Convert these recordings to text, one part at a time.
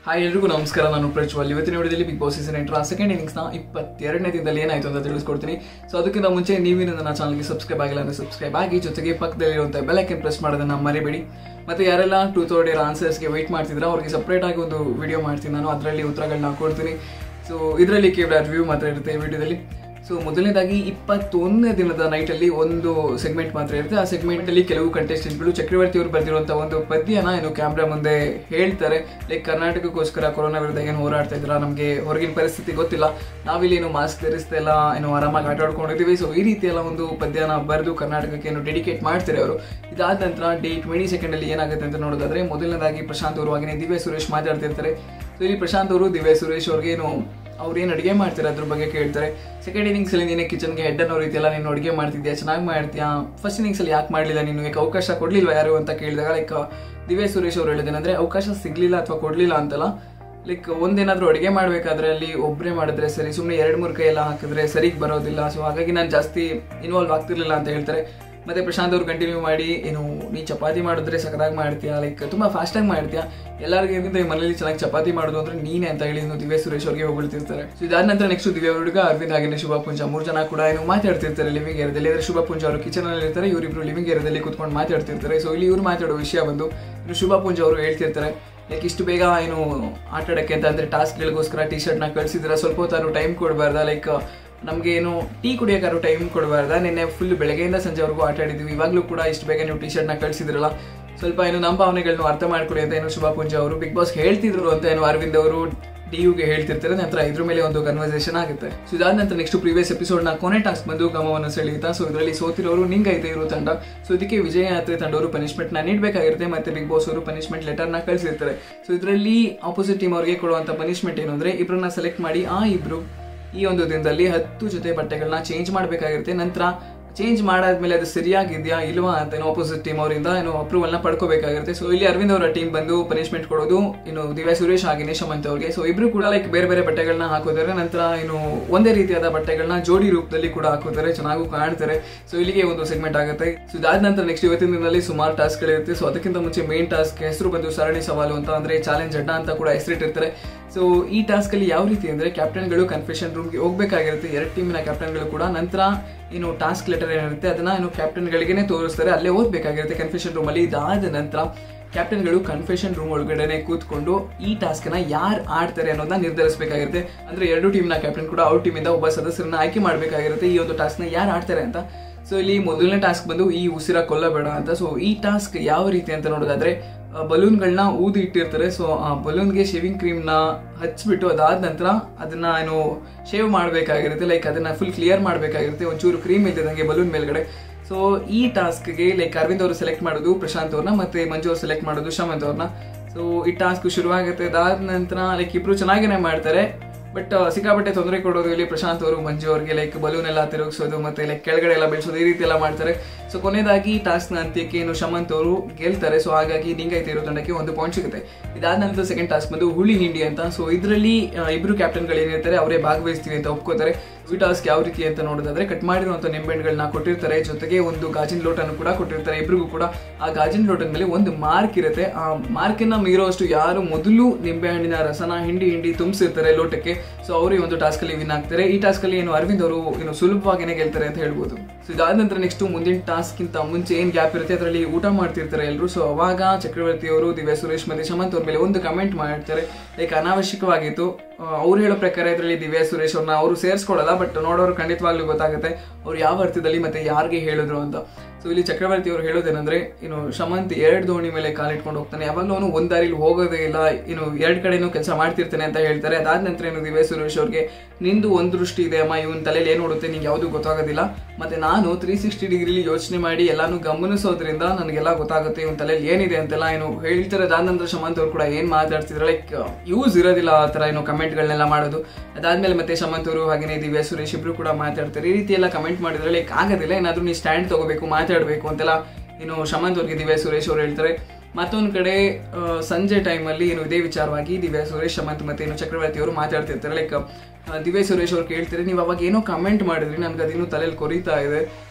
hi ಎಲ್ರಿಗೂ ನಮಸ್ಕಾರ ನಾನು ಪ್ರಜ್ವಲ್ ಇವತ್ತಿನ ವಿಡಿಯೋದಲ್ಲಿ ಬಿಗ್ ಬಾಸ್ ಸೀಸನ್ ಎಂಟರ ಸೆಕೆಂಡ್ ಇನ್ನಿಂಗ್ಸ್ನ ಇಪ್ಪತ್ತೆರಡನೇ ದಿನದಲ್ಲಿ ಏನಾಯ್ತು ಅಂತ ತಿಳಿಸ್ಕೊಡ್ತೀನಿ ಸೊ ಅದಕ್ಕಿಂತ ಮುಂಚೆ ನೀವೇನು ನನ್ನ ಚಾನಲ್ಗೆ ಸಬ್ಸ್ಕ್ರೈಬ್ ಆಗಿಲ್ಲ ಅಂದರೆ ಸಬ್ಸ್ಕ್ರೈಬ್ ಆಗಿ ಜೊತೆಗೆ ಪಕ್ಕದಲ್ಲಿರುವಂಥ ಬೆಲೈಕನ್ ಪ್ರೆಸ್ ಮಾಡೋದನ್ನ ಮರಿಬೇಡಿ ಮತ್ತೆ ಯಾರೆಲ್ಲ ಟೂ ತರ್ಡ್ ಇಯರ್ ಆನ್ಸರ್ಸ್ಗೆ ವೆಯ್ಟ್ ಮಾಡ್ತಿದ್ರ ಅವ್ರಿಗೆ ಸಪ್ರೇಟ್ ಆಗಿ ಒಂದು ವಿಡಿಯೋ ಮಾಡ್ತೀನಿ ನಾನು ಅದರಲ್ಲಿ ಉತ್ತರಗಳನ್ನ ಕೊಡ್ತೀನಿ ಸೊ ಇದರಲ್ಲಿ ಕೇವಲ ರಿವ್ಯೂ ಮಾತ್ರ ಇರುತ್ತೆ ಈ ವಿಡಿಯೋದಲ್ಲಿ ಸೊ ಮೊದಲನೇದಾಗಿ ಇಪ್ಪತ್ತೊಂದನೇ ದಿನದ ನೈಟಲ್ಲಿ ಒಂದು ಸೆಗ್ಮೆಂಟ್ ಮಾತ್ರ ಇರುತ್ತೆ ಆ ಸೆಗ್ಮೆಂಟಲ್ಲಿ ಕೆಲವು ಕಂಟೆಸ್ಟೆಂಟ್ಗಳು ಚಕ್ರವರ್ತಿ ಅವರು ಬರೆದಿರುವಂಥ ಒಂದು ಪದ್ಯನ ಏನು ಕ್ಯಾಮ್ರಾ ಮುಂದೆ ಹೇಳ್ತಾರೆ ಲೈಕ್ ಕರ್ನಾಟಕಕ್ಕೋಸ್ಕರ ಕೊರೋನಾ ವಿರುದ್ಧ ಏನು ಹೋರಾಡ್ತಾ ಇದ್ರ ನಮಗೆ ಹೊರಗಿನ ಪರಿಸ್ಥಿತಿ ಗೊತ್ತಿಲ್ಲ ನಾವಿಲ್ಲಿ ಏನು ಮಾಸ್ಕ್ ಧರಿಸ್ತಾ ಇಲ್ಲ ಏನು ಆರಾಮಾಗಿ ಆಟ ಆಡ್ಕೊಂಡಿದ್ದೀವಿ ಸೊ ಈ ರೀತಿ ಎಲ್ಲ ಒಂದು ಪದ್ಯನ ಬರೆದು ಕರ್ನಾಟಕಕ್ಕೆ ಏನು ಡೆಡಿಕೇಟ್ ಮಾಡ್ತಾರೆ ಅವರು ಇದಾದ ನಂತರ ಡೇ ಟ್ವೆಂಟಿ ಸೆಕೆಂಡಲ್ಲಿ ಏನಾಗುತ್ತೆ ಅಂತ ನೋಡೋದಾದ್ರೆ ಮೊದಲನೇದಾಗಿ ಪ್ರಶಾಂತ್ ಅವರು ಹಾಗೆ ದಿವ್ಯ ಸುರೇಶ್ ಮಾತಾಡ್ತಿರ್ತಾರೆ ಸೊ ಇಲ್ಲಿ ಪ್ರಶಾಂತ್ ಅವರು ದಿವ್ಯ ಸುರೇಶ್ ಅವ್ರಿಗೆ ಏನು ಅವ್ರು ಏನು ಅಡುಗೆ ಮಾಡ್ತಾರೆ ಅದ್ರ ಬಗ್ಗೆ ಕೇಳ್ತಾರೆ ಸೆಕೆಂಡ್ ಇನ್ನಿಂಗ್ಸ್ ಅಲ್ಲಿ ನೀನೆ ಕಿಚನ್ಗೆ ಹೆಡ್ ಅನ್ನೋ ರೀತಿ ಎಲ್ಲ ನೀನು ಅಡುಗೆ ಮಾಡ್ತಿದ್ಯಾ ಚೆನ್ನಾಗಿ ಮಾಡ್ತೀಯಾ ಫಸ್ಟ್ ಇನ್ನಿಂಗ್ಸ್ ಅಲ್ಲಿ ಯಾಕೆ ಮಾಡಲಿಲ್ಲ ನೀನು ಯಾಕೆ ಅವಕಾಶ ಕೊಡ್ಲಿಲ್ವಾ ಯಾರು ಅಂತ ಕೇಳಿದಾಗ ಲೈಕ್ ದಿವ್ಯ ಸುರೇಶ್ ಅವ್ರು ಹೇಳಿದ್ದೇನೆಂದ್ರೆ ಅವಕಾಶ ಸಿಗ್ಲಿಲ್ಲ ಅಥವಾ ಕೊಡ್ಲಿಲ್ಲ ಅಂತಲ್ಲ ಲೈಕ್ ಒಂದೇನಾದ್ರೂ ಅಡುಗೆ ಮಾಡಬೇಕಾದ್ರೆ ಅಲ್ಲಿ ಒಬ್ಬರೇ ಮಾಡಿದ್ರೆ ಸರಿ ಸುಮ್ಮನೆ ಎರಡು ಮೂರು ಕೈ ಎಲ್ಲ ಹಾಕಿದ್ರೆ ಸರಿಗೆ ಬರೋದಿಲ್ಲ ಸೊ ಹಾಗಾಗಿ ನಾನು ಜಾಸ್ತಿ ಇನ್ವಾಲ್ವ್ ಆಗ್ತಿರ್ಲಿಲ್ಲ ಅಂತ ಹೇಳ್ತಾರೆ ಮತ್ತೆ ಪ್ರಶಾಂತ್ ಅವ್ರು ಕಂಟಿನ್ಯೂ ಮಾಡಿ ಏನು ನೀ ಚಪಾತಿ ಮಾಡಿದ್ರೆ ಸಖತ್ತಾಗಿ ಮಾಡ್ತೀಯಾ ಲೈಕ್ ತುಂಬ ಫಾಸ್ಟಾಗಿ ಮಾಡ್ತೀಯಾ ಎಲ್ಲರಿಗಿಂತ ಈ ಮನೇಲಿ ಚೆನ್ನಾಗಿ ಚಪಾತಿ ಮಾಡೋದು ಅಂದ್ರೆ ನೀನೇ ಅಂತ ಹೇಳಿ ಇನ್ನು ದಿವ್ಯ ಸುರೇಶ್ ಅವ್ರಿಗೆ ಹೊಗಳ್ತಿರ್ತಾರೆ ಸೊ ಇದಾದ ನಂತರ ನೆಕ್ಸ್ಟ್ ದಿವ್ಯ ಹುಡುಗ ಅರವಿಂದ್ ಹಾಗೆ ಶುಭ ಪುಂಜ ಮೂರು ಜನ ಕೂಡ ಏನು ಮಾತಾಡ್ತಿರ್ತಾರೆ ಲಿವಿಂಗ್ ಏರಿಯಾದಲ್ಲಿ ಅಂದ್ರೆ ಶುಭ ಪುಂಜ ಅವರು ಕಿಚನ್ ಅಲ್ಲಿ ಇರ್ತಾರೆ ಇವರಿಬ್ರು ಲಿವಿಂಗ್ ಏರಿಯಾದಲ್ಲಿ ಕುತ್ಕೊಂಡು ಮಾತಾಡ್ತಿರ್ತಾರೆ ಸೊ ಇಲ್ಲಿ ಇವ್ರು ಮಾತಾಡೋ ವಿಷಯ ಬಂದು ಇನ್ನು ಶುಭ ಪುಂಜ ಅವರು ಹೇಳ್ತಿರ್ತಾರೆ ಲೈಕ್ ಇಷ್ಟು ಬೇಗ ಏನು ಆಟ ಆಡಕ್ಕೆ ಅಂತ ಅಂದ್ರೆ ಟಾಸ್ಕ್ಗಳಿಗೋಸ್ಕರ ಟಿ ಶರ್ಟ್ನ ಕಳಿಸಿದ್ರೆ ಸ್ವಲ್ಪ ಹೊತ್ತಾರು ಟೈಮ್ ಕೊಡಬಾರ್ದ ಲೈಕ್ ನಮಗೆ ಏನು ಟೀ ಕುಡಿಯೋಕ್ಕಾದ್ರು ಟೈಮ್ ಕೊಡಬಾರ್ದ ನಿನ್ನೆ ಫುಲ್ ಬೆಳಗ್ಗೆಯಿಂದ ಸಂಜೆವರೆಗೂ ಆಟ ಆಡಿದ್ವಿ ಇವಾಗಲೂ ಕೂಡ ಇಷ್ಟು ಬೇಗ ನೀವು ಟಿ ಶರ್ಟ್ನ ಕಳಿಸಿದ್ರಲ್ಲ ಸ್ವಲ್ಪ ಏನು ನಮ್ಮ ಭಾವನೆಗಳನ್ನ ಅರ್ಥ ಮಾಡ್ಕೊಡಿ ಅಂತ ಏನು ಶುಭ ಪೂಜಾ ಅವರು ಬಿಗ್ ಬಾಸ್ ಹೇಳ್ತಿದ್ರು ಅಂತ ಏನು ಅರವಿಂದ್ ಅವರು ಡಿ ಯುಗೆ ಹೇಳ್ತಿರ್ತಾರೆ ನಂತರ ಇದ್ರ ಮೇಲೆ ಒಂದು ಕನ್ವರ್ಸೇಷನ್ ಆಗುತ್ತೆ ಸೊ ಇದಾದ ನಂತರ ನೆಕ್ಸ್ಟ್ ಪ್ರೀವಿಯಸ್ ಎಪಿಸೋಡ್ ನ ಕೊನೆ ಟಾಸ್ಕ್ ಬಂದು ಗಮನವನ್ನು ಸೆಳೆಯುತ್ತಾ ಸೊ ಇದರಲ್ಲಿ ಸೋತಿರೋರು ನಿಂಗೈತೆ ಇರೋ ತಂಡ ಸೊ ಇದಕ್ಕೆ ವಿಜಯ ಯಾತ್ರೆ ತಂಡವರು ಪನಿಷ್ಮೆಂಟ್ ನ ನೀಡಬೇಕಾಗಿರುತ್ತೆ ಮತ್ತೆ ಬಿಗ್ ಬಾಸ್ ಅವರು ಪನಿಷ್ಮೆಂಟ್ ಲೆಟರ್ ನ ಕಳಿಸಿರ್ತಾರೆ ಸೊ ಇದರಲ್ಲಿ ಆಪೋಸಿಟ್ ಟೀಮ್ ಅವರಿಗೆ ಕೊಡುವಂತ ಪನಿಷ್ಮೆಂಟ್ ಏನು ಅಂದ್ರೆ ಇಬ್ಬರನ್ನ ಸೆಲೆಕ್ಟ್ ಮಾಡಿ ಆ ಇಬ್ರು ಈ ಒಂದು ದಿನದಲ್ಲಿ ಹತ್ತು ಜೊತೆ ಬಟ್ಟೆಗಳನ್ನ ಚೇಂಜ್ ಮಾಡಬೇಕಾಗಿರುತ್ತೆ ನಂತರ ಚೇಂಜ್ ಮಾಡಾದ್ಮೇಲೆ ಅದು ಸರಿಯಾಗಿದೆಯಾ ಇಲ್ವಾ ಅಂತ ಏನೋ ಆಪೋಸಿಟ್ ಟೀಮ್ ಅವರಿಂದ ಏನೋ ಅಪ್ರೂವಲ್ ನ ಪಡ್ಕೋಬೇಕಾಗಿರುತ್ತೆ ಸೊ ಇಲ್ಲಿ ಅರವಿಂದ್ ಅವರ ಟೀಮ್ ಬಂದು ಪನಿಷ್ಮೆಂಟ್ ಕೊಡೋದು ಇನ್ನು ದಿವ್ಯಾ ಸುರೇಶ್ ಹಾಗೆ ನಿಶಮಂತ್ ಅವ್ರಿಗೆ ಸೊ ಇಬ್ರು ಕೂಡ ಲೈಕ್ ಬೇರೆ ಬೇರೆ ಬಟ್ಟೆಗಳನ್ನ ಹಾಕೋತಾರೆ ನಂತರ ಏನು ಒಂದೇ ರೀತಿಯಾದ ಬಟ್ಟೆಗಳನ್ನ ಜೋಡಿ ರೂಪದಲ್ಲಿ ಕೂಡ ಹಾಕೋತಾರೆ ಚೆನ್ನಾಗೂ ಕಾಣ್ತಾರೆ ಸೊ ಇಲ್ಲಿಗೆ ಒಂದು ಸೆಗ್ಮೆಂಟ್ ಆಗುತ್ತೆ ಸೊ ಇದಾದ ನಂತರ ನೆಕ್ಸ್ಟ್ ಇವತ್ತಿನ ದಿನದಲ್ಲಿ ಸುಮಾರು ಟಾಸ್ಕ್ ಗಳಿರುತ್ತೆ ಸೊ ಅದಕ್ಕಿಂತ ಮುಂಚೆ ಮೇನ್ ಟಾಸ್ಕ್ ಹೆಸರು ಬಂದು ಸರಣಿ ಸವಾಲು ಅಂತ ಅಂದ್ರೆ ಚಾಲೆಂಜ್ ಅಡ್ಡ ಅಂತ ಕೂಡ ಹೆಸರಿಟ್ಟಿರ್ತಾರೆ ಸೊ ಈ ಟಾಸ್ಕ್ ಅಲ್ಲಿ ಯಾವ ರೀತಿ ಅಂದ್ರೆ ಕ್ಯಾಪ್ಟನ್ಗಳು ಕನ್ಫೆಷನ್ ರೂಮ್ಗೆ ಹೋಗ್ಬೇಕಾಗಿರುತ್ತೆ ಎರಡು ಟೀಮಿನ ಕ್ಯಾಪ್ಟನ್ಗಳು ಕೂಡ ನಂತರ ಏನು ಟಾಸ್ಕ್ ಲೆಟರ್ ಏನಿರುತ್ತೆ ಅದನ್ನ ಏನು ಕ್ಯಾಪ್ಟನ್ಗಳಿಗೇನೆ ತೋರಿಸ್ತಾರೆ ಅಲ್ಲೇ ಓದ್ಬೇಕಾಗಿರುತ್ತೆ ಕನ್ಫೆಷನ್ ರೂಮ್ ಅಲ್ಲಿ ಇದಾದ ನಂತರ ಕ್ಯಾಪ್ಟನ್ಗಳು ಕನ್ಫೆಷನ್ ರೂಮ್ ಒಳಗಡೆನೆ ಕೂತ್ಕೊಂಡು ಈ ಟಾಸ್ಕ್ ನ ಯಾರು ಆಡ್ತಾರೆ ಅನ್ನೋದನ್ನ ನಿರ್ಧರಿಸಬೇಕಾಗಿರುತ್ತೆ ಅಂದ್ರೆ ಎರಡು ಟೀಮ್ನ ಕ್ಯಾಪ್ಟನ್ ಕೂಡ ಅವ್ರ ಟೀಮಿಂದ ಒಬ್ಬ ಸದಸ್ಯರನ್ನ ಆಯ್ಕೆ ಮಾಡಬೇಕಾಗಿರುತ್ತೆ ಈ ಒಂದು ಟಾಸ್ಕ್ ನ ಯಾರು ಆಡ್ತಾರೆ ಅಂತ ಸೊ ಇಲ್ಲಿ ಮೊದಲನೇ ಟಾಸ್ಕ್ ಬಂದು ಈ ಉಸಿರ ಕೊಲ್ಲಬೇಡ ಅಂತ ಸೊ ಈ ಟಾಸ್ಕ್ ಯಾವ ರೀತಿ ಅಂತ ನೋಡೋದಾದ್ರೆ ಬಲೂನ್ಗಳನ್ನ ಊದಿ ಇಟ್ಟಿರ್ತಾರೆ ಸೊ ಆ ಬಲೂನ್ಗೆ ಶೇವಿಂಗ್ ಕ್ರೀಮ್ನ ಹಚ್ಬಿಟ್ಟು ಅದಾದ ನಂತರ ಅದನ್ನ ಏನು ಶೇವ್ ಮಾಡಬೇಕಾಗಿರುತ್ತೆ ಲೈಕ್ ಅದನ್ನ ಫುಲ್ ಕ್ಲಿಯರ್ ಮಾಡಬೇಕಾಗಿರುತ್ತೆ ಒಂಚೂರು ಕ್ರೀಮ್ ಇಲ್ದಿದಂಗೆ ಬಲೂನ್ ಮೇಲ್ಗಡೆ ಸೊ ಈ ಟಾಸ್ಕ್ಗೆ ಲೈಕ್ ಅರವಿಂದ್ ಅವರು ಸೆಲೆಕ್ಟ್ ಮಾಡೋದು ಪ್ರಶಾಂತ್ ಅವ್ರನ್ನ ಮತ್ತೆ ಮಂಜು ಅವ್ರು ಸೆಲೆಕ್ಟ್ ಮಾಡೋದು ಶಮಂತ್ ಅವ್ರನ್ನ ಸೊ ಈ ಟಾಸ್ಕ್ ಶುರುವಾಗುತ್ತೆ ಅದಾದ ನಂತರ ಲೈಕ್ ಇಬ್ರು ಚೆನ್ನಾಗೇನೆ ಮಾಡ್ತಾರೆ ಬಟ್ ಸಿಕ್ಕಾಪಟ್ಟೆ ತೊಂದರೆ ಕೊಡೋದು ಇಲ್ಲಿ ಪ್ರಶಾಂತ್ ಅವರು ಮಂಜು ಅವ್ರಿಗೆ ಲೈಕ್ ಬಲೂನ್ ಎಲ್ಲ ತಿರುಗಿಸೋದು ಮತ್ತೆ ಲೈಕ್ ಕೆಳಗಡೆ ಎಲ್ಲ ಬೆಳೆಸೋದು ಈ ರೀತಿ ಎಲ್ಲ ಮಾಡ್ತಾರೆ ಸೊ ಕೊನೆಯದಾಗಿ ಟಾಸ್ಕ್ ನ ಅಂತ್ಯಕ್ಕೆ ಏನು ಶಮಂತ್ ಅವರು ಗೆಲ್ತಾರೆ ಸೊ ಹಾಗಾಗಿ ನಿಂಗೈತೆ ಇರೋ ತಂಡಕ್ಕೆ ಒಂದು ಪಾಯಿಂಟ್ ಸಿಗುತ್ತೆ ಇದಾದ ನಂತರ ಸೆಕೆಂಡ್ ಟಾಸ್ಕ್ ಬಂದು ಹುಳಿ ಹಿಂಡಿ ಅಂತ ಸೊ ಇದರಲ್ಲಿ ಇಬ್ರು ಕ್ಯಾಪ್ಟನ್ಗಳು ಏನಿರ್ತಾರೆ ಅವರೇ ಭಾಗವಹಿಸ್ತೀವಿ ಅಂತ ಒಪ್ಕೋತಾರೆ ಈ ಟಾಸ್ಕ್ ಯಾವ ರೀತಿ ಅಂತ ನೋಡೋದಾದ್ರೆ ಕಟ್ ಮಾಡಿರುವಂತ ನಿಂಬೆಹಣ್ಣುಗಳನ್ನ ಕೊಟ್ಟಿರ್ತಾರೆ ಜೊತೆಗೆ ಒಂದು ಗಾಜಿನ ಲೋಟನ್ನು ಕೂಡ ಕೊಟ್ಟಿರ್ತಾರೆ ಇಬ್ರಿಗೂ ಕೂಡ ಆ ಗಾಜಿನ ಲೋಟದ ಮೇಲೆ ಒಂದು ಮಾರ್ಕ್ ಇರುತ್ತೆ ಆ ಮಾರ್ಕಿನ ಮೀರೋಷ್ಟು ಯಾರು ಮೊದಲು ನಿಂಬೆಹಣ್ಣಿನ ರಸನ ಹಿಂಡಿ ಹಿಂಡಿ ತುಂಬಿಸಿರ್ತಾರೆ ಲೋಟಕ್ಕೆ ಸೊ ಅವರು ಈ ಒಂದು ಟಾಸ್ಕ್ ಅಲ್ಲಿ ವಿನ್ ಆಗ್ತಾರೆ ಈ ಟಾಸ್ಕ್ ಅಲ್ಲಿ ಏನು ಅರವಿಂದ್ ಅವರು ಏನು ಸುಲಭವಾಗಿನೇ ಗೆಲ್ತಾರೆ ಅಂತ ಹೇಳ್ಬೋದು ಸೊ ಇದಾದ ನಂತರ ನೆಕ್ಸ್ಟ್ ಮುಂದಿನ ಟಾಸ್ಕ್ ಇಂತ ಮುಂಚೆ ಏನ್ ಗ್ಯಾಪ್ ಇರುತ್ತೆ ಅದರಲ್ಲಿ ಊಟ ಮಾಡ್ತಿರ್ತಾರೆ ಎಲ್ಲರೂ ಸೊ ಅವಾಗ ಚಕ್ರವರ್ತಿ ಅವರು ದಿವ್ಯ ಸುರೇಶ್ ಮತ್ತೆ ಶಮಂತ್ ಅವ್ರ ಮೇಲೆ ಒಂದು ಕಮೆಂಟ್ ಮಾಡ್ತಾರೆ ಲೈಕ್ ಅನಾವಶ್ಯಕವಾಗಿತ್ತು ಅವ್ರು ಹೇಳೋ ಪ್ರಕಾರ ಇದರಲ್ಲಿ ದಿವ್ಯಾ ಸುರೇಶ್ ಅವ್ರನ್ನ ಅವರು ಸೇರಿಸ್ಕೊಳ್ಳಲ್ಲ ಬಟ್ ನೋಡೋರು ಖಂಡಿತವಾಗ್ಲೂ ಗೊತ್ತಾಗುತ್ತೆ ಅವ್ರು ಯಾವ ಅರ್ಥದಲ್ಲಿ ಮತ್ತೆ ಯಾರಿಗೆ ಹೇಳಿದ್ರು ಅಂತ ಸೊ ಇಲ್ಲಿ ಚಕ್ರವರ್ತಿ ಅವರು ಹೇಳೋದೇನಂದ್ರೆ ಏನು ಶಮಂತ್ ಎರಡು ದೋಣಿ ಮೇಲೆ ಕಾಲಿಟ್ಕೊಂಡು ಹೋಗ್ತಾನೆ ಯಾವಾಗಲೂ ಅವನು ಒಂದ್ ದಾರಿಲಿ ಹೋಗೋದೇ ಇಲ್ಲ ಏನು ಎರಡ್ ಕಡೆನೂ ಕೆಲಸ ಮಾಡ್ತಿರ್ತಾನೆ ಅಂತ ಹೇಳ್ತಾರೆ ಅದಾದ ನಂತರ ಏನು ದಿವ್ಯ ಸುರೇಶ್ ಅವ್ರಿಗೆ ನಿಂದು ಒಂದು ದೃಷ್ಟಿ ಇದೆ ಅಮ್ಮ ಇವನ್ ತಲೆಯಲ್ಲಿ ಏನ್ ನೋಡುತ್ತೆ ನಿಂಗೆ ಯಾವುದು ಗೊತ್ತಾಗೋದಿಲ್ಲ ಮತ್ತೆ ನಾನು ತ್ರೀ ಸಿಕ್ಸ್ಟಿ ಡಿಗ್ರಿಲಿ ಯೋಚನೆ ಮಾಡಿ ಎಲ್ಲಾನು ಗಮನಿಸೋದ್ರಿಂದ ನನಗೆಲ್ಲ ಗೊತ್ತಾಗುತ್ತೆ ಇವನ್ ತಲೆಯಲ್ಲಿ ಏನಿದೆ ಅಂತೆಲ್ಲ ಏನು ಹೇಳ್ತಾರೆ ಅದಾದ ನಂತರ ಶಮಂತ್ ಅವ್ರು ಕೂಡ ಏನ್ ಮಾತಾಡ್ತಿದ್ರೆ ಲೈಕ್ ಯೂಸ್ ಇರೋದಿಲ್ಲ ಆ ತರ ಏನು ಕಮೆಂಟ್ಗಳನ್ನೆಲ್ಲ ಮಾಡೋದು ಅದಾದ್ಮೇಲೆ ಮತ್ತೆ ಶಮಂತ್ ಅವರು ಹಾಗೇನೆ ದಿವ್ಯ ಸುರೇಶ್ ಇಬ್ರು ಕೂಡ ಮಾತಾಡ್ತಾರೆ ಈ ರೀತಿ ಎಲ್ಲ ಕಮೆಂಟ್ ಮಾಡಿದ್ರೆ ಲೈಕ್ ಆಗೋದಿಲ್ಲ ಏನಾದ್ರೂ ನೀವು ಸ್ಟ್ಯಾಂಡ್ ತಗೋಬೇಕು ಮಾತಾಡಬೇಕು ಅಂತೆಲ್ಲ ಏನು ಶಮಂತ್ ಅವ್ರಿಗೆ ದಿವ್ಯ ಸುರೇಶ್ ಅವರು ಹೇಳ್ತಾರೆ ಮತ್ತೊಂದು ಕಡೆ ಆ, ಸಂಜೆ ಟೈಮಲ್ಲಿ ಏನು ಇದೇ ವಿಚಾರವಾಗಿ ದಿವ್ಯ ಸುರೇಶ್ ಶಮಂತ್ ಮತ್ತೆ ಏನು ಚಕ್ರವರ್ತಿ ಅವರು ಮಾತಾಡ್ತಿರ್ತಾರೆ ಲೈಕ್ ದಿವ್ಯ ಸುರೇಶ್ ಅವ್ರು ಕೇಳ್ತಾರೆ ನೀವು ಅವಾಗ ಏನೋ ಕಮೆಂಟ್ ಮಾಡಿದ್ರಿ ನನ್ಗೆ ಅದಿನ್ನೂ ತಲೆಯಲ್ಲಿ ಕೊರಿತಾ ಇದೆ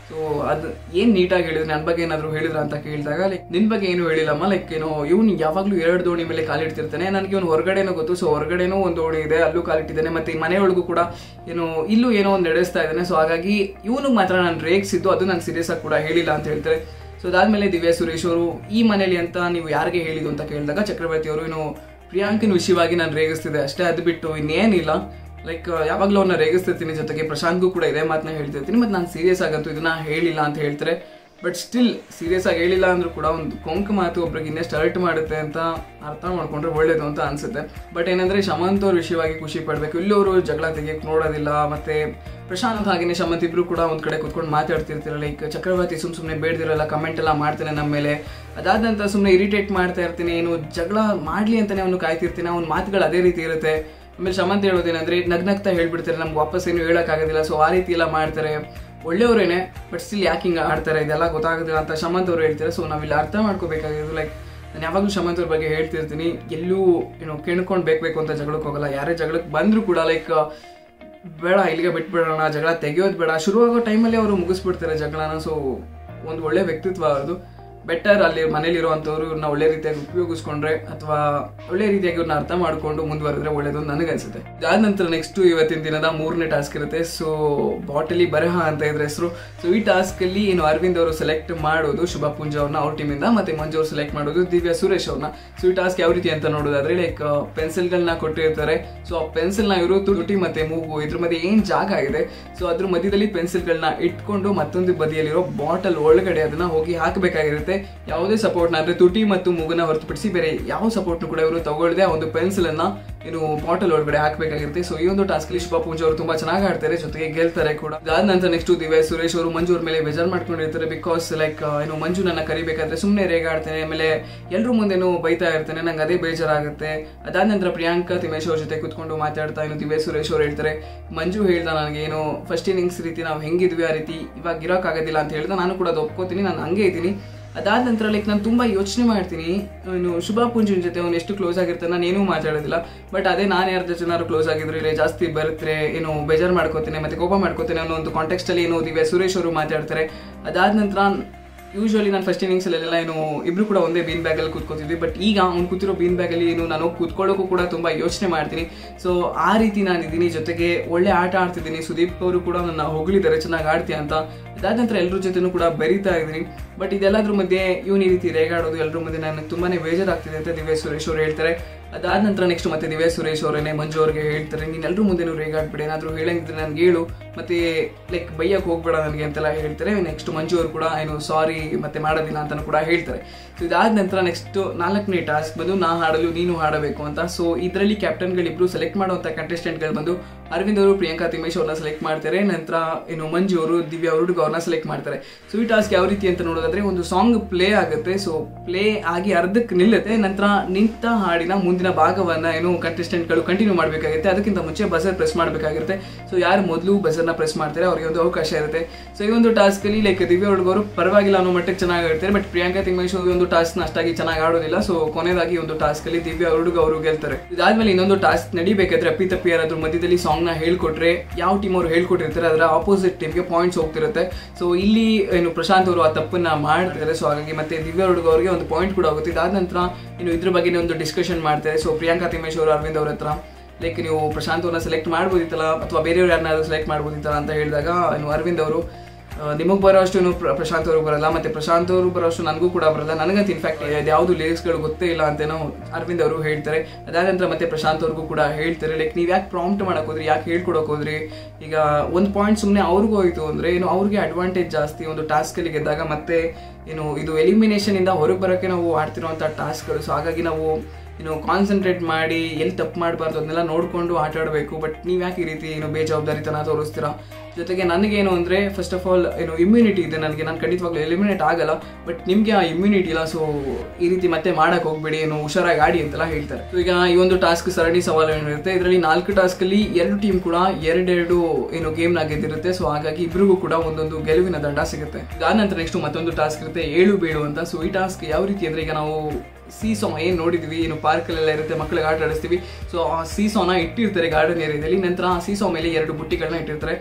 ಸೊ ಅದು ಏನ್ ನೀಟಾಗಿ ಹೇಳಿದ್ರು ನನ್ನ ಬಗ್ಗೆ ಏನಾದ್ರು ಹೇಳಿದ್ರ ಅಂತ ಕೇಳಿದಾಗ ಲೈಕ್ ನಿನ್ ಬಗ್ಗೆ ಏನು ಹೇಳಿಲ್ಲಮ್ಮ ಲೈಕ್ ಏನೋ ಇವ್ನು ಯಾವಾಗ್ಲೂ ಎರಡು ದೋಣಿ ಮೇಲೆ ಕಾಲಿಡ್ತಿರ್ತಾನೆ ನನಗೆ ಇವ್ನು ಹೊರಗಡೆನೂ ಗೊತ್ತು ಸೊ ಹೊರಗಡೆನೂ ಒಂದು ದೋಣಿ ಇದೆ ಅಲ್ಲೂ ಕಾಲಿಟ್ಟಿದ್ದಾನೆ ಮತ್ತೆ ಈ ಮನೆಯೊಳಗೂ ಕೂಡ ಏನು ಇಲ್ಲೂ ಏನೋ ಒಂದು ನಡೆಸ್ತಾ ಇದ್ದಾನೆ ಸೊ ಹಾಗಾಗಿ ಇವನಿಗೆ ಮಾತ್ರ ನಾನು ರೇಗ್ಸಿದ್ದು ಅದು ನಾನು ಸೀರಿಯಸ್ ಆಗಿ ಕೂಡ ಹೇಳಿಲ್ಲ ಅಂತ ಹೇಳ್ತಾರೆ ಸೊ ಅದಾದ್ಮೇಲೆ ದಿವ್ಯಾ ಸುರೇಶ್ ಅವರು ಈ ಮನೇಲಿ ಅಂತ ನೀವು ಯಾರಿಗೆ ಹೇಳಿದ್ದು ಅಂತ ಕೇಳಿದಾಗ ಚಕ್ರವರ್ತಿ ಅವರು ಏನು ಪ್ರಿಯಾಂಕಿನ ವಿಷಯವಾಗಿ ನಾನು ರೇಗಿಸ್ತಿದ್ದೆ ಅಷ್ಟೇ ಅದು ಬಿಟ್ಟು ಇನ್ನೇನಿಲ್ಲ ಲೈಕ್ ಯಾವಾಗಲೂ ಅವ್ರನ್ನ ರೇಗಿಸ್ತಿರ್ತೀನಿ ಜೊತೆಗೆ ಪ್ರಶಾಂತ್ಗೂ ಕೂಡ ಇದೇ ಮಾತನ್ನ ಹೇಳ್ತಿರ್ತೀನಿ ಮತ್ತು ನಾನು ಸೀರಿಯಸ್ ಆಗಂತೂ ಇದನ್ನ ಹೇಳಿಲ್ಲ ಅಂತ ಹೇಳ್ತಾರೆ ಬಟ್ ಸ್ಟಿಲ್ ಸೀರಿಯಸ್ ಆಗಿ ಹೇಳಿಲ್ಲ ಅಂದ್ರೂ ಕೂಡ ಒಂದು ಕೊಂಕ ಮಾತು ಒಬ್ರಿಗೆ ಇನ್ನೆಷ್ಟು ಹರ್ಟ್ ಮಾಡುತ್ತೆ ಅಂತ ಅರ್ಥ ಮಾಡ್ಕೊಂಡ್ರೆ ಒಳ್ಳೇದು ಅಂತ ಅನ್ಸುತ್ತೆ ಬಟ್ ಏನಂದ್ರೆ ಶಮಂತ್ ಅವ್ರ ವಿಷಯವಾಗಿ ಖುಷಿ ಪಡಬೇಕು ಇಲ್ಲವರು ಜಗಳ ತೆಗಿಯಕ್ಕೆ ನೋಡೋದಿಲ್ಲ ಮತ್ತೆ ಪ್ರಶಾಂತ್ ಹಾಗೇನೆ ಶಮಂತ್ ಇಬ್ರು ಕೂಡ ಒಂದ್ ಕಡೆ ಕುತ್ಕೊಂಡು ಮಾತಾಡ್ತಿರ್ತೀರ ಲೈಕ್ ಚಕ್ರವರ್ತಿ ಸುಮ್ ಸುಮ್ಮನೆ ಬೇಡ್ದಿರಲ್ಲ ಕಮೆಂಟ್ ಎಲ್ಲ ಮಾಡ್ತಾನೆ ನಮ್ಮ ಮೇಲೆ ಅದಾದ ನಂತರ ಸುಮ್ಮನೆ ಇರಿಟೇಟ್ ಮಾಡ್ತಾ ಇರ್ತೀನಿ ಏನು ಜಗಳ ಮಾಡ್ಲಿ ಅಂತಾನೆ ಅವನು ಕಾಯ್ತಿರ್ತೀನಿ ಅವ್ನ ಮಾತುಗಳು ಅದೇ ರೀತಿ ಇರುತ್ತೆ ಆಮೇಲೆ ಶಮಂತ್ ಹೇಳೋದೇನಂದ್ರೆ ನಗ್ನಗ್ತಾ ಹೇಳ್ಬಿಡ್ತಾರೆ ನಮ್ಗೆ ವಾಪಸ್ ಏನು ಹೇಳೋಕ್ಕಾಗೋದಿಲ್ಲ ಸೊ ಆ ರೀತಿ ಎಲ್ಲ ಮಾಡ್ತಾರೆ ಒಳ್ಳೆಯವರೇನೆ ಬಟ್ ಸ್ಟಿಲ್ ಯಾಕೆ ಹಿಂಗೆ ಆಡ್ತಾರೆ ಇದೆಲ್ಲ ಗೊತ್ತಾಗೋದಿಲ್ಲ ಅಂತ ಶಮಂತ್ ಅವರು ಹೇಳ್ತಾರೆ ಸೊ ನಾವಿಲ್ಲಿ ಅರ್ಥ ಮಾಡ್ಕೋಬೇಕಾಗಿದ್ದು ಲೈಕ್ ನಾನು ಯಾವಾಗಲೂ ಶಮಂತ್ ಅವ್ರ ಬಗ್ಗೆ ಹೇಳ್ತಿರ್ತೀನಿ ಎಲ್ಲೂ ಏನು ಕೆಣ್ಕೊಂಡು ಬೇಕು ಬೇಕು ಅಂತ ಜಗಳಕ್ಕೆ ಹೋಗಲ್ಲ ಯಾರೇ ಜಗಳಕ್ಕೆ ಬಂದರೂ ಕೂಡ ಲೈಕ್ ಬೇಡ ಇಲ್ಲಿಗೆ ಬಿಟ್ಬಿಡೋಣ ಜಗಳ ತೆಗಿಯೋದು ಬೇಡ ಶುರುವಾಗೋ ಟೈಮಲ್ಲಿ ಅವರು ಮುಗಿಸ್ಬಿಡ್ತಾರೆ ಜಗಳನ ಸೊ ಒಂದು ಒಳ್ಳೆ ವ್ಯಕ್ತಿತ್ವ ಅವ್ರದ್ದು ಬೆಟರ್ ಅಲ್ಲಿ ಮನೇಲಿ ಇರುವಂಥವ್ರು ಇವ್ರನ್ನ ಒಳ್ಳೆ ರೀತಿಯಾಗಿ ಉಪಯೋಗಿಸ್ಕೊಂಡ್ರೆ ಅಥವಾ ಒಳ್ಳೆ ರೀತಿಯಾಗಿ ಇವ್ರನ್ನ ಅರ್ಥ ಮಾಡ್ಕೊಂಡು ಮುಂದುವರೆದ್ರೆ ಒಳ್ಳೇದು ಅಂತ ನನಗೆ ಅನ್ಸುತ್ತೆ ಅದಾದ ನಂತರ ನೆಕ್ಸ್ಟ್ ಇವತ್ತಿನ ದಿನದ ಮೂರನೇ ಟಾಸ್ಕ್ ಇರುತ್ತೆ ಸೊ ಬಾಟಲಿ ಬರಹ ಅಂತ ಇದ್ರ ಹೆಸರು ಸೊ ಈ ಟಾಸ್ಕ್ ಅಲ್ಲಿ ಏನು ಅರವಿಂದ್ ಅವರು ಸೆಲೆಕ್ಟ್ ಮಾಡೋದು ಶುಭ ಪುಂಜ ಅವ್ರನ್ನ ಅವ್ರ ಟೀಮಿಂದ ಮತ್ತೆ ಮಂಜು ಅವ್ರು ಸೆಲೆಕ್ಟ್ ಮಾಡೋದು ದಿವ್ಯಾ ಸುರೇಶ್ ಅವ್ರನ್ನ ಸೊ ಈ ಟಾಸ್ಕ್ ಯಾವ ರೀತಿ ಅಂತ ನೋಡೋದಾದ್ರೆ ಲೈಕ್ ಪೆನ್ಸಿಲ್ಗಳನ್ನ ಕೊಟ್ಟಿರ್ತಾರೆ ಸೊ ಆ ಪೆನ್ಸಿಲ್ನ ಇವರು ತುಟಿ ಮತ್ತೆ ಮೂಗು ಇದ್ರ ಮಧ್ಯೆ ಏನ್ ಜಾಗ ಇದೆ ಸೊ ಅದ್ರ ಮಧ್ಯದಲ್ಲಿ ಪೆನ್ಸಿಲ್ಗಳನ್ನ ಇಟ್ಕೊಂಡು ಮತ್ತೊಂದು ಬದಿಯಲ್ಲಿರೋ ಬಾಟಲ್ ಒಳಗಡೆ ಅದನ್ನ ಹೋಗಿ ಹಾಕಬೇಕಾಗಿರುತ್ತೆ ಯಾವುದೇ ಸಪೋರ್ಟ್ನ ಅಂದ್ರೆ ತುಟಿ ಮತ್ತು ಮೂಗನ್ನ ಹೊರತುಪಡಿಸಿ ಬೇರೆ ಯಾವ ಸಪೋರ್ಟ್ನು ಕೂಡ ಇವರು ತಗೊಳ್ಳದೆ ಆ ಒಂದು ಪೆನ್ಸಿಲ್ ಅನ್ನ ಏನು ಬಾಟಲ್ ಒಳಗಡೆ ಹಾಕಬೇಕಾಗಿರುತ್ತೆ ಸೊ ಈ ಒಂದು ಟಾಸ್ಕ್ ಅಲ್ಲಿ ಶುಭ ಪೂಜಾ ಅವರು ತುಂಬಾ ಚೆನ್ನಾಗಿ ಆಡ್ತಾರೆ ಜೊತೆಗೆ ಗೆಲ್ತಾರೆ ಕೂಡ ಅದಾದ ನಂತರ ನೆಕ್ಸ್ಟ್ ದಿವ್ಯಾ ಸುರೇಶ್ ಅವರು ಮಂಜು ಅವ್ರ ಮೇಲೆ ಬೇಜಾರ್ ಮಾಡ್ಕೊಂಡಿರ್ತಾರೆ ಬಿಕಾಸ್ ಲೈಕ್ ಏನು ಮಂಜು ನನ್ನ ಕರಿಬೇಕಾದ್ರೆ ಸುಮ್ಮನೆ ರೇಗಾಡ್ತಾನೆ ಆಮೇಲೆ ಎಲ್ರ ಮುಂದೆನೂ ಬೈತಾ ಇರ್ತಾನೆ ನಂಗೆ ಅದೇ ಬೇಜಾರಾಗುತ್ತೆ ಅದಾದ ನಂತರ ಪ್ರಿಯಾಂಕಾ ತಿಮೇಶ್ ಅವ್ರ ಜೊತೆ ಕುತ್ಕೊಂಡು ಮಾತಾಡ್ತಾ ಏನು ದಿವ್ಯಾ ಸುರೇಶ್ ಅವ್ರು ಹೇಳ್ತಾರೆ ಮಂಜು ಹೇಳ್ದ ನನಗೆ ಏನು ಫಸ್ಟ್ ಇನ್ನಿಂಗ್ಸ್ ರೀತಿ ನಾವು ಹೆಂಗಿದ್ವಿ ಆ ರೀತಿ ಇವಾಗ ಇರೋಕ್ಕಾಗೋದಿಲ್ಲ ಅಂತ ಹೇಳ್ದ ನಾನು ಕೂಡ ಅದು ಒಪ್ಕೋತೀನಿ ನಾನು ಹಂಗೆ ಇದ್ದೀನಿ ಅದಾದ ನಂತರ ಲೈಕ್ ನಾನು ತುಂಬ ಯೋಚನೆ ಮಾಡ್ತೀನಿ ಏನು ಶುಭ ಪುಂಜಿನ ಜೊತೆ ಅವ್ನು ಎಷ್ಟು ಕ್ಲೋಸ್ ಆಗಿರ್ತಾನೆ ನಾನು ಏನೂ ಮಾತಾಡೋದಿಲ್ಲ ಬಟ್ ಅದೇ ನಾನು ಯಾರ ಜೊತೆ ಕ್ಲೋಸ್ ಆಗಿದ್ರೆ ಇಲ್ಲ ಜಾಸ್ತಿ ಬರುತ್ತೆ ಏನು ಬೇಜಾರು ಮಾಡ್ಕೋತೀನಿ ಮತ್ತೆ ಕೋಪ ಮಾಡ್ಕೋತೀನಿ ಅನ್ನೋ ಒಂದು ಕಾಂಟೆಕ್ಸ್ಟಲ್ಲಿ ಏನು ದಿವ್ಯಾ ಸುರೇಶ್ ಅವರು ಮಾತಾಡ್ತಾರೆ ಅದಾದ ನಂತರ ಯೂಶ್ವಲಿ ನಾನು ಫಸ್ಟ್ ಇನ್ನಿಂಗ್ಸಲ್ಲೆಲ್ಲ ಏನು ಇಬ್ರು ಕೂಡ ಒಂದೇ ಬೀನ್ ಬ್ಯಾಗಲ್ಲಿ ಕೂತ್ಕೋತಿದ್ವಿ ಬಟ್ ಈಗ ಅವ್ನು ಕೂತಿರೋ ಬೀನ್ ಬ್ಯಾಗಲ್ಲಿ ಏನು ನಾನು ಕೂತ್ಕೊಳ್ಳೋಕ್ಕೂ ಕೂಡ ತುಂಬ ಯೋಚನೆ ಮಾಡ್ತೀನಿ ಸೊ ಆ ರೀತಿ ನಾನು ಇದ್ದೀನಿ ಜೊತೆಗೆ ಒಳ್ಳೆ ಆಟ ಆಡ್ತಿದ್ದೀನಿ ಸುದೀಪ್ ಅವರು ಕೂಡ ನನ್ನ ಹೊಗಳಿದ್ದಾರೆ ಚೆನ್ನಾಗಿ ಆಡ್ತೀಯ ಅಂತ ಅದಾದ ನಂತರ ಎಲ್ಲರ ಜೊತೆನೂ ಕೂಡ ಬೆರೀತಾ ಇದ್ದೀನಿ ಬಟ್ ಇದೆಲ್ಲದ್ರ ಮಧ್ಯೆ ಇವನು ಈ ರೀತಿ ರೇಗಾಡೋದು ಎಲ್ಲರ ಮಧ್ಯೆ ನನಗೆ ತುಂಬಾನೇ ಬೇಜಾರಾಗ್ತಿದೆ ಅಂತ ದಿವ್ಯಾ ಸುರೇಶ್ ಅವರು ಹೇಳ್ತಾರೆ ಅದಾದ ನಂತರ ನೆಕ್ಸ್ಟ್ ಮತ್ತೆ ದಿವ್ಯಾ ಸುರೇಶ್ ಅವರೇನೆ ಮಂಜು ಅವ್ರಿಗೆ ಹೇಳ್ತಾರೆ ನೀನು ಎಲ್ಲರ ಮುಂದೆನೂ ರೇಗಾಡ್ಬಿಡಿ ಏನಾದರೂ ಹೇಳಂಗಿದ್ರೆ ನನಗೆ ಹೇಳು ಮತ್ತೆ ಲೈಕ್ ಬೈಯಕ್ಕೆ ಹೋಗ್ಬೇಡ ನನಗೆ ಅಂತೆಲ್ಲ ಹೇಳ್ತಾರೆ ನೆಕ್ಸ್ಟ್ ಮಂಜು ಅವರು ಕೂಡ ಏನು ಸಾರಿ ಮತ್ತೆ ಮಾಡೋದಿಲ್ಲ ಅಂತಾನು ಕೂಡ ಹೇಳ್ತಾರೆ ಸೊ ಇದಾದ ನಂತರ ನೆಕ್ಸ್ಟ್ ನಾಲ್ಕನೇ ಟಾಸ್ಕ್ ಬಂದು ನಾ ಹಾಡಲು ನೀನು ಹಾಡಬೇಕು ಅಂತ ಸೊ ಇದರಲ್ಲಿ ಕ್ಯಾಪ್ಟನ್ಗಳಿಬ್ರು ಸೆಲೆಕ್ಟ್ ಮಾಡುವಂಥ ಕಂಟೆಸ್ಟೆಂಟ್ಗಳು ಬಂದು ಅರವಿಂದ್ ಅವರು ಪ್ರಿಯಾಂಕಾ ತಿಮೇಶ್ ಅವ್ರನ್ನ ಸೆಲೆಕ್ಟ್ ಮಾಡ್ತಾರೆ ನಂತರ ಏನು ಮಂಜು ಅವರು ದಿವ್ಯಾ ಹುಡುಗ ಅವ್ರನ್ನ ಸೆಲೆಕ್ಟ್ ಮಾಡ್ತಾರೆ ಸೊ ಈ ಟಾಸ್ಕ್ ಯಾವ ರೀತಿ ಅಂತ ನೋಡೋದಾದ್ರೆ ಒಂದು ಸಾಂಗ್ ಪ್ಲೇ ಆಗುತ್ತೆ ಸೊ ಪ್ಲೇ ಆಗಿ ಅರ್ಧಕ್ಕೆ ನಿಲ್ಲುತ್ತೆ ನಂತರ ನಿಂತ ಹಾಡಿನ ಮುಂದಿನ ಭಾಗವನ್ನ ಏನು ಕಂಟೆಸ್ಟೆಂಟ್ಗಳು ಕಂಟಿನ್ಯೂ ಮಾಡಬೇಕಾಗುತ್ತೆ ಅದಕ್ಕಿಂತ ಮುಂಚೆ ಬಜರ್ ಪ್ರೆಸ್ ಮಾಡಬೇಕಾಗಿರುತ್ತೆ ಸೊ ಯಾರು ಮೊದಲು ಬಜರ್ನ ಪ್ರೆಸ್ ಮಾಡ್ತಾರೆ ಅವರಿಗೆ ಒಂದು ಅವಕಾಶ ಇರುತ್ತೆ ಸೊ ಈ ಒಂದು ಟಾಸ್ಕ್ ಅಲ್ಲಿ ಲೈಕ್ ದಿವ್ಯಾ ಹುಡುಗರು ಪರವಾಗಿಲ್ಲ ಅನ್ನೋ ಮಟ್ಟಕ್ಕೆ ಚೆನ್ನಾಗಿರ್ತಾರೆ ಬಟ್ ಪ್ರಿಯಾಂಕಾ ತಿಮೇಶ್ ಈ ಒಂದು ಟಾಸ್ಕ್ ಅಷ್ಟಾಗಿ ಚೆನ್ನಾಗಿ ಆಡೋದಿಲ್ಲ ಸೊ ಕೊನೆಯದಾಗಿ ಈ ಒಂದು ಟಾಸ್ಕ್ ಅಲ್ಲಿ ದಿವ್ಯಾ ಹುಡುಗ ಅವರು ಗೆಲ್ತಾರೆ ಇದಾದ್ಮೇಲೆ ಇನ್ನೊಂದು ಟಾಸ್ಕ್ ನಡಿಬೇಕಾದ್ರೆ ಅಪ್ಪಿ ತಪ್ಪಿ ಯಾರಾದ್ರೂ ಮಧ್ಯದಲ್ಲಿ ಸಾಂಗ್ ನ ಹೇಳ್ಕೊಟ್ರೆ ಯಾವ ಟೀಮ್ ಅವರು ಹೇಳ್ಕೊಟ್ಟಿರ್ತಾರೆ ಅದರ ಆಪೋಸಿಟ್ ಟೀಮ್ಗೆ ಪಾಯಿಂಟ್ಸ್ ಹೋಗ್ತಿರುತ್ತೆ ಸೊ ಇಲ್ಲಿ ಏನು ಪ್ರಶಾಂತ್ ಅವರು ಆ ತಪ್ಪನ್ನ ಮಾಡ್ತಾರೆ ಸೊ ಹಾಗಾಗಿ ಮತ್ತೆ ದಿವ್ಯಾ ಹುಡುಗ ಅವರಿಗೆ ಒಂದು ಪಾಯಿಂಟ್ ಕೂಡ ಆಗುತ್ತೆ ಇದಾದ ನಂತರ ಇನ್ನು ಇದ್ರ ಬಗ್ಗೆ ಒಂದು ಡಿಸ್ಕಷನ್ ಮಾಡ್ತಾರೆ ಸೊ ಪ್ರಿಯಾಂಕಾ ತಿಮೇಶ್ ಅವರು ಅರವಿಂದ್ ಅವ್ರ ಹತ್ರ ಲೈಕ್ ನೀವು ಪ್ರಶಾಂತ್ ಅವ್ರನ್ನ ಸೆಲೆಕ್ಟ್ ಮಾಡ್ಬೋದಿತ್ತಲ್ಲ ಅಥವಾ ಬೇರೆಯವ್ರು ಯಾರನ್ನಾದ್ರೂ ಸೆಲೆಕ್ಟ್ ಮಾಡ್ಬೋದಿತ್ತಲ್ಲ ಅಂತ ಹೇಳಿದಾಗ ಇನ್ನು ಅರವಿಂದ್ ಅವರು ನಿಮಗೆ ಬರೋ ಅಷ್ಟು ಇನ್ನು ಪ್ರ- ಪ್ರಶಾಂತ್ ಅವರು ಬರಲ್ಲ ಮತ್ತೆ ಪ್ರಶಾಂತ್ ಅವರು ಬರೋ ಅಷ್ಟು ನನಗೂ ಕೂಡ ಬರಲ್ಲ ನನಗಂತ ಇನ್ಫ್ಯಾಕ್ಟ್ ಯಾವುದು ಲಿರಿಕ್ಸ್ಗಳು ಗೊತ್ತೇ ಇಲ್ಲ ಅಂತೇನೋ ಅರವಿಂದ್ ಅವರು ಹೇಳ್ತಾರೆ ಅದಾದ ನಂತರ ಮತ್ತೆ ಪ್ರಶಾಂತ್ ಅವ್ರಿಗೂ ಕೂಡ ಹೇಳ್ತಾರೆ ಲೈಕ್ ನೀವು ಯಾಕೆ ಪ್ರಾಂಪ್ಟ್ ಮಾಡಕ್ ಹೋದ್ರಿ ಯಾಕೆ ಹೇಳ್ಕೊಡಕ್ ಹೋದ್ರಿ ಈಗ ಒಂದು ಪಾಯಿಂಟ್ ಸುಮ್ಮನೆ ಅವ್ರಿಗೂ ಹೋಯ್ತು ಅಂದ್ರೆ ಏನು ಅವ್ರಿಗೆ ಅಡ್ವಾಂಟೇಜ್ ಜಾಸ್ತಿ ಒಂದು ಟಾಸ್ಕ್ ಅಲ್ಲಿ ಗೆದ್ದಾಗ ಮತ್ತೆ ಏನು ಇದು ಎಲಿಮಿನೇಷನ್ ಇಂದ ಹೊರಗೆ ಬರೋಕ್ಕೆ ನಾವು ಆಡ್ತಿರುವಂಥ ಟಾಸ್ಕ್ಗಳು ಸೊ ಹಾಗಾಗಿ ನಾವು ಏನು ಕಾನ್ಸಂಟ್ರೇಟ್ ಮಾಡಿ ಎಲ್ಲಿ ತಪ್ಪು ಮಾಡಬಾರ್ದು ಅದನ್ನೆಲ್ಲ ನೋಡಿಕೊಂಡು ಆಟ ಆಡಬೇಕು ಬಟ್ ನೀವು ಯಾಕೆ ಈ ರೀತಿ ಏನು ಬೇಜವಾಬ್ದಾರಿತನ ತೋರಿಸ್ತೀರಾ ಜೊತೆಗೆ ನನಗೇನು ಅಂದರೆ ಫಸ್ಟ್ ಆಫ್ ಆಲ್ ಏನು ಇಮ್ಯುನಿಟಿ ಇದೆ ನನಗೆ ನಾನು ಖಂಡಿತವಾಗ್ಲೂ ಎಲಿಮಿನೇಟ್ ಆಗಲ್ಲ ಬಟ್ ನಿಮಗೆ ಆ ಇಮ್ಯುನಿಟಿ ಇಲ್ಲ ಸೊ ಈ ರೀತಿ ಮತ್ತೆ ಮಾಡಕ್ ಹೋಗ್ಬೇಡಿ ಏನು ಹುಷಾರಾಗಿ ಆಡಿ ಅಂತೆಲ್ಲ ಹೇಳ್ತಾರೆ ಸೊ ಈಗ ಈ ಒಂದು ಟಾಸ್ಕ್ ಸರಣಿ ಸವಾಲು ಏನಿರುತ್ತೆ ಇದರಲ್ಲಿ ನಾಲ್ಕು ಟಾಸ್ಕ್ ಅಲ್ಲಿ ಎರಡು ಟೀಮ್ ಕೂಡ ಎರಡೆರಡು ಏನು ಗೇಮ್ ನ ಗೆದ್ದಿರುತ್ತೆ ಸೊ ಹಾಗಾಗಿ ಇಬ್ರಿಗೂ ಕೂಡ ಒಂದೊಂದು ಗೆಲುವಿನ ದಂಡ ಸಿಗುತ್ತೆ ಇದಾದ ನಂತರ ನೆಕ್ಸ್ಟ್ ಮತ್ತೊಂದು ಟಾಸ್ಕ್ ಇರುತ್ತೆ ಏಳು ಬೀಳು ಅಂತ ಸೊ ಈ ಟಾಸ್ಕ್ ಯಾವ ರೀತಿ ಅಂದ್ರೆ ಈಗ ನಾವು ಸೀಸೋ ಏನು ನೋಡಿದ್ವಿ ಏನು ಪಾರ್ಕಲ್ಲೆಲ್ಲ ಇರುತ್ತೆ ಮಕ್ಕಳಿಗೆ ಆಟ ಆಡಿಸ್ತೀವಿ ಸೊ ಆ ಸೀಸೋನ ಇಟ್ಟಿರ್ತಾರೆ ಗಾರ್ಡನ್ ಏರಿಯಾದಲ್ಲಿ ನಂತರ ಆ ಸೀಸೋ ಮೇಲೆ ಎರಡು ಬುಟ್ಟಿಗಳನ್ನ ಇಟ್ಟಿರ್ತಾರೆ ಒಂದು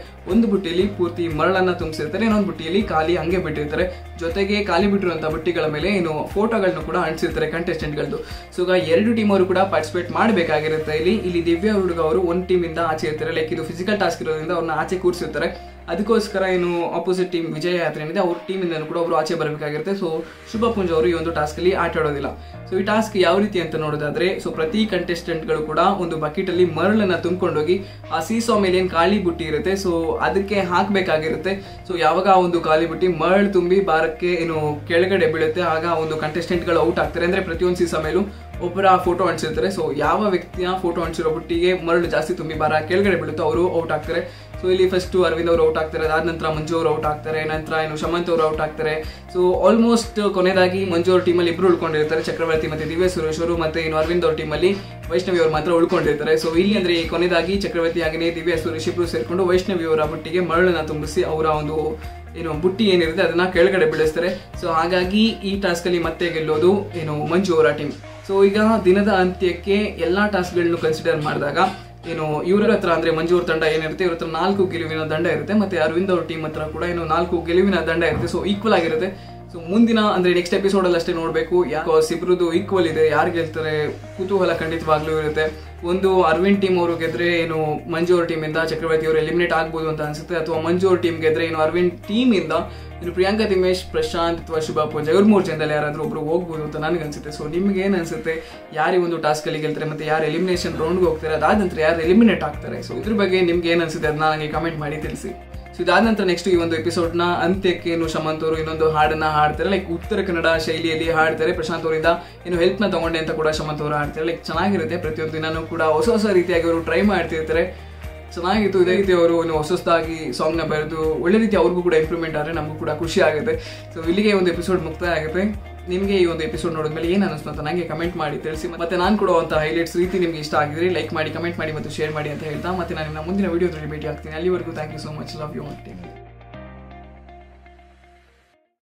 ಒಂದು ಬುಟ್ಟಿಯಲ್ಲಿ ಪೂರ್ತಿ ಮರಳನ್ನ ತುಂಬಿಸಿರ್ತಾರೆ ಇನ್ನೊಂದು ಬುಟ್ಟಿಯಲ್ಲಿ ಖಾಲಿ ಹಂಗೆ ಬಿಟ್ಟಿರ್ತಾರೆ ಜೊತೆಗೆ ಖಾಲಿ ಬಿಟ್ಟಿರುವಂತಹ ಬುಟ್ಟಿಗಳ ಮೇಲೆ ಏನು ಫೋಟೋಗಳನ್ನು ಕೂಡ ಅಂಟಿಸಿರ್ತಾರೆ ಕಂಟೆಸ್ಟೆಂಟ್ಗಳದ್ದು ಸೊ ಈಗ ಎರಡು ಟೀಮ್ ಅವರು ಕೂಡ ಪಾರ್ಟಿಸಿಪೇಟ್ ಮಾಡಬೇಕಾಗಿರುತ್ತೆ ಇಲ್ಲಿ ಇಲ್ಲಿ ದಿವ್ಯ ಹುಡುಗ ಅವರು ಒಂದು ಟೀಮಿಂದ ಆಚೆ ಇರ್ತಾರೆ ಲೈಕ್ ಇದು ಫಿಸಿಕಲ್ ಟಾಸ್ಕ್ ಇರೋದ್ರಿಂದ ಅವ್ರನ್ನ ಆಚೆ ಕೂರಿಸಿರ್ತಾರೆ ಅದಕ್ಕೋಸ್ಕರ ಏನು ಆಪೋಸಿಟ್ ಟೀಮ್ ವಿಜಯ ಯಾತ್ರೆ ಏನಿದೆ ಅವ್ರ ಟೀಮಿಂದ ಕೂಡ ಒಬ್ರು ಆಚೆ ಬರಬೇಕಾಗಿರುತ್ತೆ ಸೊ ಶುಭ ಪುಂಜ್ ಅವರು ಈ ಒಂದು ಟಾಸ್ಕ್ ಅಲ್ಲಿ ಆಟ ಆಡೋದಿಲ್ಲ ಸೊ ಈ ಟಾಸ್ಕ್ ಯಾವ ರೀತಿ ಅಂತ ನೋಡೋದಾದ್ರೆ ಸೊ ಪ್ರತಿ ಕಂಟೆಸ್ಟೆಂಟ್ಗಳು ಕೂಡ ಒಂದು ಬಕೆಟ್ ಅಲ್ಲಿ ಮರಳನ್ನ ತುಂಬಿಕೊಂಡೋಗಿ ಆ ಸೀಸಾ ಮೇಲೆ ಏನು ಖಾಲಿ ಬುಟ್ಟಿ ಇರುತ್ತೆ ಸೊ ಅದಕ್ಕೆ ಹಾಕಬೇಕಾಗಿರುತ್ತೆ ಸೊ ಯಾವಾಗ ಆ ಒಂದು ಖಾಲಿ ಬುಟ್ಟಿ ಮರಳು ತುಂಬಿ ಬಾರಕ್ಕೆ ಏನು ಕೆಳಗಡೆ ಬೀಳುತ್ತೆ ಆಗ ಆ ಒಂದು ಕಂಟೆಸ್ಟೆಂಟ್ಗಳು ಔಟ್ ಆಗ್ತಾರೆ ಅಂದ್ರೆ ಪ್ರತಿಯೊಂದು ಸೀಸಾ ಮೇಲೂ ಒಬ್ಬರ ಫೋಟೋ ಅಂಟಿಸಿರ್ತಾರೆ ಸೊ ಯಾವ ವ್ಯಕ್ತಿಯ ಫೋಟೋ ಅಂಟಿಸಿರೋ ಬುಟ್ಟಿಗೆ ಮರಳು ಜಾಸ್ತಿ ತುಂಬಿ ಬಾರ ಕೆಳಗಡೆ ಬೀಳುತ್ತೋ ಅವರು ಔಟ್ ಆಗ್ತಾರೆ ಸೊ ಇಲ್ಲಿ ಫಸ್ಟ್ ಅರವಿಂದ್ ಅವರು ಔಟ್ ಆಗ್ತಾರೆ ಅದಾದ ನಂತರ ಮಂಜು ಅವರು ಔಟ್ ಆಗ್ತಾರೆ ನಂತರ ಏನು ಶಮಂತ್ ಅವರು ಔಟ್ ಆಗ್ತಾರೆ ಸೊ ಆಲ್ಮೋಸ್ಟ್ ಕೊನೆಯದಾಗಿ ಮಂಜು ಅವ್ರ ಟೀಮಲ್ಲಿ ಇಬ್ರು ಉಳ್ಕೊಂಡಿರ್ತಾರೆ ಚಕ್ರವರ್ತಿ ಮತ್ತೆ ದಿವ್ಯ ಸುರೇಶ್ ಅವರು ಮತ್ತೆ ಇನ್ನು ಅರವಿಂದ್ ಅವ್ರ ಟೀಮಲ್ಲಿ ವೈಷ್ಣವಿ ಅವರು ಮಾತ್ರ ಉಳ್ಕೊಂಡಿರ್ತಾರೆ ಸೊ ಇಲ್ಲಿ ಅಂದ್ರೆ ಕೊನೆಯದಾಗಿ ಚಕ್ರವರ್ತಿ ಹಾಗೆಯೇ ದಿವ್ಯ ಸುರೇಶ್ ಇಬ್ರು ಸೇರ್ಕೊಂಡು ವೈಷ್ಣವಿ ಅವರ ಬುಟ್ಟಿಗೆ ಮರಳನ್ನ ತುಂಬಿಸಿ ಅವರ ಒಂದು ಏನು ಬುಟ್ಟಿ ಏನಿರುತ್ತೆ ಅದನ್ನ ಕೆಳಗಡೆ ಬೀಳಿಸ್ತಾರೆ ಸೊ ಹಾಗಾಗಿ ಈ ಟಾಸ್ಕ್ ಅಲ್ಲಿ ಮತ್ತೆ ಗೆಲ್ಲೋದು ಏನು ಮಂಜು ಅವರ ಟೀಮ್ ಸೊ ಈಗ ದಿನದ ಅಂತ್ಯಕ್ಕೆ ಎಲ್ಲಾ ಟಾಸ್ಕ್ಗಳನ್ನು ಕನ್ಸಿಡರ್ ಮಾಡಿದಾಗ ಏನು ಇವ್ರ ಹತ್ರ ಅಂದ್ರೆ ಮಂಜು ಅವ್ರ ತಂಡ ಏನಿರುತ್ತೆ ಇವ್ರ ಹತ್ರ ನಾಲ್ಕು ಗೆಲುವಿನ ದಂಡ ಇರುತ್ತೆ ಮತ್ತೆ ಅರವಿಂದ್ ಅವ್ರ ಟೀಮ್ ಹತ್ರ ಕೂಡ ಏನು ನಾಲ್ಕು ಗೆಲುವಿನ ದಂಡ ಇರುತ್ತೆ ಸೊ ಈಕ್ವಲ್ ಆಗಿರುತ್ತೆ ಸೊ ಮುಂದಿನ ಅಂದ್ರೆ ನೆಕ್ಸ್ಟ್ ಎಪಿಸೋಡ್ ಅಲ್ಲಿ ಅಷ್ಟೇ ನೋಡ್ಬೇಕು ಯಾಕೆ ಇಬ್ರದ್ದು ಈಕ್ವಲ್ ಇದೆ ಯಾರು ಗೆಲ್ತಾರೆ ಕುತೂಹಲ ಖಂಡಿತವಾಗ್ಲೂ ಇರುತ್ತೆ ಒಂದು ಅರವಿಂದ್ ಟೀಮ್ ಅವರು ಗೆದ್ರೆ ಏನು ಮಂಜು ಅವ್ರ ಟೀಮ್ ಇಂದ ಚಕ್ರವರ್ತಿ ಅವರು ಎಲಿಮಿನೇಟ್ ಆಗ್ಬೋದು ಅಂತ ಅನ್ಸುತ್ತೆ ಅಥವಾ ಮಂಜು ಅವ್ರ ಟೀಮ್ ಗೆದ್ರೆ ಏನು ಅರವಿಂದ್ ಟೀಮ್ ಇಂದ ಇನ್ನು ಪ್ರಿಯಾಂಕಾ ತಿಮೇಶ್ ಪ್ರಶಾಂತ್ ಅಥವಾ ಶುಭ ಪೂಜಾ ಇವ್ರ ಮೂರು ಜನದಲ್ಲಿ ಯಾರಾದ್ರೂ ಒಬ್ರು ಹೋಗ್ಬೋದು ಅಂತ ನನಗೆ ಅನ್ಸುತ್ತೆ ಸೊ ನಿಮ್ಗೆ ಏನ್ ಅನ್ಸುತ್ತೆ ಯಾರು ಈ ಒಂದು ಟಾಸ್ಕ್ ಅಲ್ಲಿ ಗೆಲ್ತಾರೆ ಮತ್ತೆ ಯಾರು ಎಲಿಮಿನೇಷನ್ ರೌಂಡ್ಗೆ ಹೋಗ್ತಾರೆ ಅದಾದ ನಂತರ ಯಾರು ಎಲಿಮಿನೇಟ್ ಆಗ್ತಾರೆ ಸೊ ಇದ್ರ ಬಗ್ಗೆ ನಿಮ್ಗೆ ಏನ್ ಅನ್ಸುತ್ತೆ ಅದನ್ನ ನನಗೆ ಕಮೆಂಟ್ ಮಾಡಿ ತಿಳಿಸಿ ಸೊ ಇದಾದ ನಂತರ ನೆಕ್ಸ್ಟ್ ಈ ಒಂದು ಎಪಿಸೋಡ್ ನ ಅಂತ್ಯಕ್ಕೆ ಏನು ಶಮಂತ್ ಅವರು ಇನ್ನೊಂದು ಹಾಡನ್ನ ಹಾಡ್ತಾರೆ ಲೈಕ್ ಉತ್ತರ ಕನ್ನಡ ಶೈಲಿಯಲ್ಲಿ ಹಾಡ್ತಾರೆ ಪ್ರಶಾಂತ್ ಅವರಿಂದ ಏನು ಹೆಲ್ಪ್ ನ ತಗೊಂಡೆ ಅಂತ ಕೂಡ ಶಮಂತ್ ಅವರು ಹಾಡ್ತಾರೆ ಲೈಕ್ ಚೆನ್ನಾಗಿರುತ್ತೆ ಪ್ರತಿಯೊಂದು ದಿನಾನು ಕೂಡ ಹೊಸ ಹೊಸ ರೀತಿಯಾಗಿ ಅವರು ಟ್ರೈ ಮಾಡ್ತಿರ್ತಾರೆ ಚೆನ್ನಾಗಿತ್ತು ಇದೇ ರೀತಿ ಅವರು ಇನ್ನು ಹೊಸದಾಗಿ ಸಾಂಗ್ ನ ಬರೆದು ಒಳ್ಳೆ ರೀತಿ ಅವ್ರಿಗೂ ಕೂಡ ಇಂಪ್ರೂವ್ಮೆಂಟ್ ಆದ್ರೆ ನಮಗೂ ಕೂಡ ಖುಷಿ ಆಗುತ್ತೆ ಸೊ ಇಲ್ಲಿಗೆ ಒಂದು ಎಪಿಸೋಡ್ ಮುಕ್ತಾಯ ಆಗುತ್ತೆ ನಿಮಗೆ ಈ ಒಂದು ಎಪಿಸೋಡ್ ನೋಡಿದ್ಮೇಲೆ ಏನು ಅನಿಸ್ತು ಅಂತ ನನಗೆ ಕಮೆಂಟ್ ಮಾಡಿ ತಿಳಿಸಿ ಮತ್ತೆ ನಾನು ಕೊಡುವಂತ ಹೈಲೈಟ್ಸ್ ರೀತಿ ನಿಮಗೆ ಇಷ್ಟ ಆಗಿದ್ರೆ ಲೈಕ್ ಮಾಡಿ ಕಮೆಂಟ್ ಮಾಡಿ ಮತ್ತು ಶೇರ್ ಮಾಡಿ ಅಂತ ಹೇಳ್ತಾ ಮತ್ತೆ ನಾನು ನಿಮ್ಮ ಮುಂದಿನ ವಿಡಿಯೋದಲ್ಲಿ ಭೇಟಿ ಆಗ್ತೀನಿ ಅಲ್ಲಿವರೆಗೂ thank you so much love you